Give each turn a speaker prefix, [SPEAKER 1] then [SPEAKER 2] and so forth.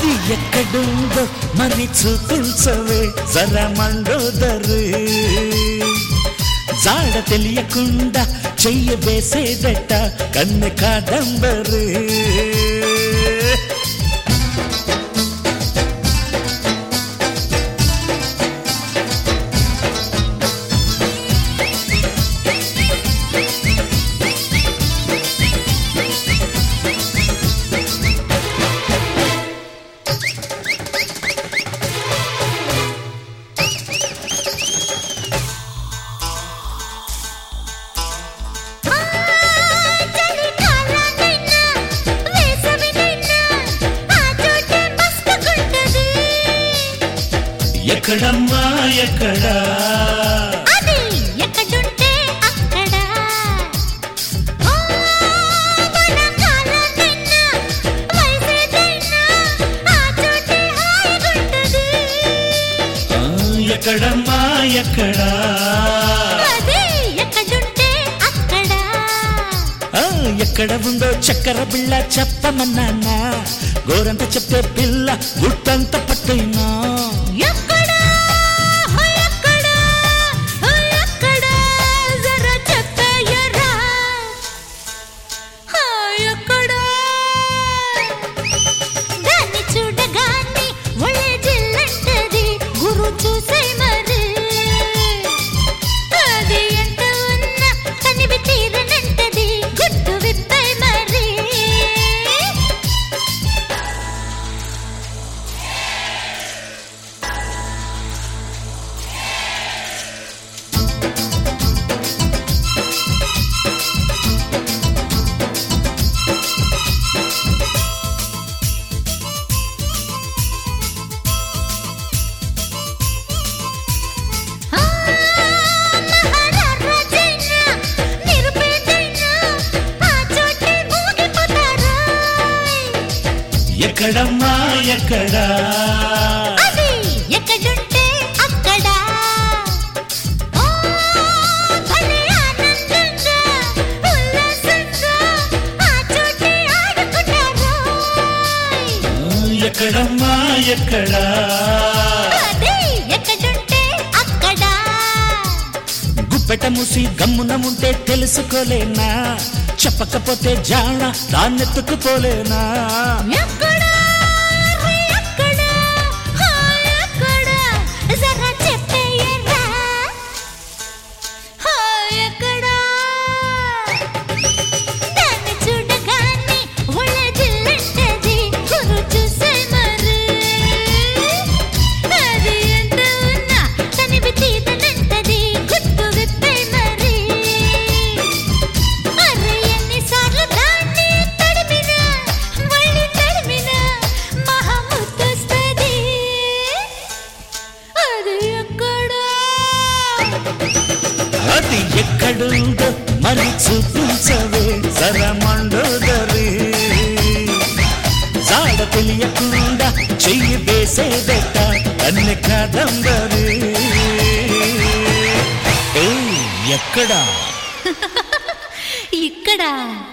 [SPEAKER 1] అది ఎక్కడుందో మరి చూపించవే జర మండోదరు జాడ తెలియకుండా చెయ్యి వేసేదట కన్ను కాదంబరు
[SPEAKER 2] చలికాలమైనా, వేసవినైనా, ఆ చోటే మస్తుగుంటది.
[SPEAKER 1] ఎక్కడమ్మా ఎక్కడా
[SPEAKER 2] అది ఎక్కడుంటే అక్కడ. ఓ, వనకాలమైనా, వయసేదైనా, ఆ చోటే హాయిగుంటది.
[SPEAKER 1] ఆ, ఎక్కడమ్మా ఎక్కడా
[SPEAKER 2] అది ఎక్కడుంటే అక్కడ.
[SPEAKER 1] ఆ, ఎక్కడ ఉందో చక్కెర బిళ్ళ చెప్పమన్నానా గోరంత చెప్పే పిల్ల గుట్టంత పట్టైనా
[SPEAKER 2] ఎక్కడా, ఓ ఎక్కడా, ఓ ఎక్కడా, జరా చెప్పేయరా. ఓ ఎక్కడా. దాన్ని చూడగానే ఒళ్ళే జిల్లంటది, గురు చూసే మరి. అది ఎంత ఉన్నా తనివి తీరనంటది, గుట్టు విప్పే మరి ఆ మహారాజైనా నిరుపేదైనా ఆ చోటే ఊగిపోతారా
[SPEAKER 1] ఎక్కడమ్మా ఎక్కడా
[SPEAKER 2] అది ఎక్కడుంటే అక్కడ ఓ భలే ఆనందంగా ఉల్లాసంగా ఆ చోటే ఆడుకుంటారా
[SPEAKER 1] ఆ, ఎక్కడమ్మా ఎక్కడా
[SPEAKER 2] అది ఎక్కడుంటే అక్కడ
[SPEAKER 1] గుప్పెట మూసి గమ్మున ఉంటే తెలుసుకోలేనా చెప్పకపోతే జాణ దాన్నెత్తుకుపోలేనా
[SPEAKER 2] ఎక్కడ రే ఎక్కడ హా ఎక్కడ జరా చెప్పేయరా హా ఎక్కడ దాన్ని చూడగానే ఒళ్ళ జిల్లంటది గురు చూసే మరి అది ఎంత ఉన్నా తనివి తీతనంటది గుట్టు విప్పే మరి అరే ఎన్నిసార్లు దాన్ని తడిమినా మళ్ళీ తడిమినా మహాముద్దొస్తది అది ఎక్కడా
[SPEAKER 1] అది ఎక్కడుందో మరి చూపించవే సరమండోదరి జాడ తెలియకుండా చెయ్యి వేసేదట కన్నె కాదంబరి ఏయ్, ఎక్కడా
[SPEAKER 2] ఇక్కడ